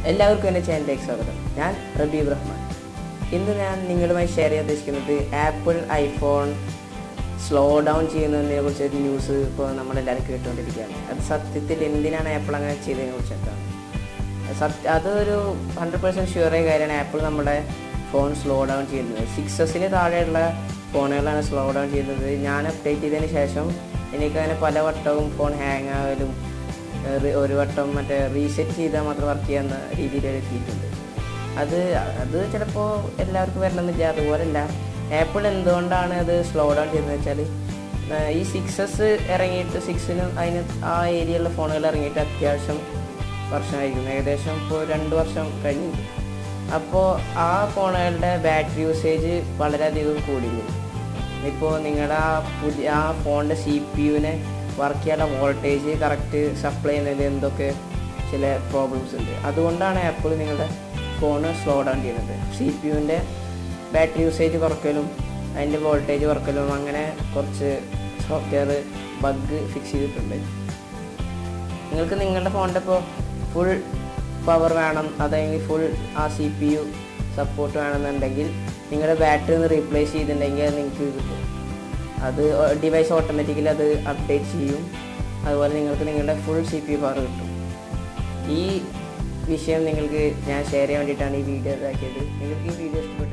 എല്ലാവർക്കും എൻ്റെ ചാനലിലേക്ക് സ്വാഗതം ഞാൻ റബീബ് റഹ്മാൻ ഇന്ന് ഞാൻ നിങ്ങളുമായി ഷെയർ ചെയ്യാൻ ഉദ്ദേശിക്കുന്നത് ആപ്പിൾ ഐഫോൺ സ്ലോ ഡൗൺ ചെയ്യുന്നതിനെ കുറിച്ച് ഒരു ന്യൂസ് ഇപ്പോൾ നമ്മളെല്ലാവരും കേട്ടുകൊണ്ടിരിക്കുകയാണ് അത് സത്യത്തിൽ എന്തിനാണ് ആപ്പിൾ അങ്ങനെ ചെയ്തതിനെ കുറിച്ചൊക്കെയാണ് സത്യ അതൊരു ഹൺഡ്രഡ് പെർസെൻറ്റ് ഷുവറായ കാര്യമാണ് ആപ്പിൾ നമ്മുടെ ഫോൺ സ്ലോ ഡൗൺ ചെയ്യുന്നത് സിക്സസിന് താഴെയുള്ള ഫോണുകളാണ് സ്ലോ ഡൗൺ ചെയ്യുന്നത് ഞാൻ അപ്ഡേറ്റ് ചെയ്തതിന് ശേഷം എനിക്കങ്ങനെ പല വട്ടവും ഫോൺ ഹാങ് ആകലും ഏഹ് ഒരു വട്ടം മറ്റേ റീസെറ്റ് ചെയ്താൽ മാത്രം വർക്ക് ചെയ്യാവുന്ന രീതിയിൽ എത്തിയിട്ടുണ്ട് അത് അത് ചിലപ്പോൾ എല്ലാവർക്കും വരണമെന്നില്ല അതുപോലല്ല ആപ്പിൾ എന്തുകൊണ്ടാണ് അത് സ്ലോ ഡൗൺ ചെയ്തതെന്ന് വെച്ചാൽ ഈ സിക്സസ് ഇറങ്ങിയിട്ട് സിക്സിന് അതിന് ആ ഏരിയയിലുള്ള ഫോണുകൾ ഇറങ്ങിയിട്ട് അത്യാവശ്യം വർഷമായിരിക്കും ഏകദേശം ഇപ്പോൾ രണ്ട് വർഷം കഴിഞ്ഞു അപ്പോൾ ആ ഫോണുകളുടെ ബാറ്ററി യൂസേജ് വളരെയധികം കൂടിയിരുന്നു ഇപ്പോൾ നിങ്ങളുടെ ആ പുതിയ ആ ഫോണിൻ്റെ സി പി യുവിനെ വർക്ക് ചെയ്യാനുള്ള വോൾട്ടേജ് കറക്റ്റ് സപ്ലൈ ചെയ്യുന്നതിൽ എന്തൊക്കെ ചില പ്രോബ്ലംസ് ഉണ്ട് അതുകൊണ്ടാണ് ആപ്പിൾ നിങ്ങളുടെ ഫോൺ സ്ലോ ഡൗൺ ചെയ്യുന്നത് സി പി യുവിൻ്റെ ബാറ്ററി യൂസേജ് കുറക്കലും അതിൻ്റെ വോൾട്ടേജ് കുറക്കലും അങ്ങനെ കുറച്ച് സോഫ്റ്റ്വെയർ ബഗ് ഫിക്സ് ചെയ്തിട്ടുണ്ട് നിങ്ങൾക്ക് നിങ്ങളുടെ ഫോണിൻ്റെ ഇപ്പോൾ ഫുൾ പവർ വേണം അതെങ്കിൽ ഫുൾ ആ സി പി യു സപ്പോർട്ട് വേണമെന്നുണ്ടെങ്കിൽ നിങ്ങളുടെ ബാറ്ററി ഒന്ന് റീപ്ലേസ് ചെയ്തിട്ടുണ്ടെങ്കിൽ അത് നിങ്ങൾക്ക് കിട്ടും അത് ഡിവൈസ് ഓട്ടോമാറ്റിക്കലി അത് അപ്ഡേറ്റ് ചെയ്യും അതുപോലെ നിങ്ങൾക്ക് നിങ്ങളുടെ full C P U power കിട്ടും ഈ വിഷയം നിങ്ങൾക്ക് ഞാൻ ഷെയർ ചെയ്യാൻ വേണ്ടിയിട്ടാണ് ഈ വീഡിയോ ഇതാക്കിയത് നിങ്ങൾക്ക് ഈ വീഡിയോ ഇഷ്ടപ്പെട്ടു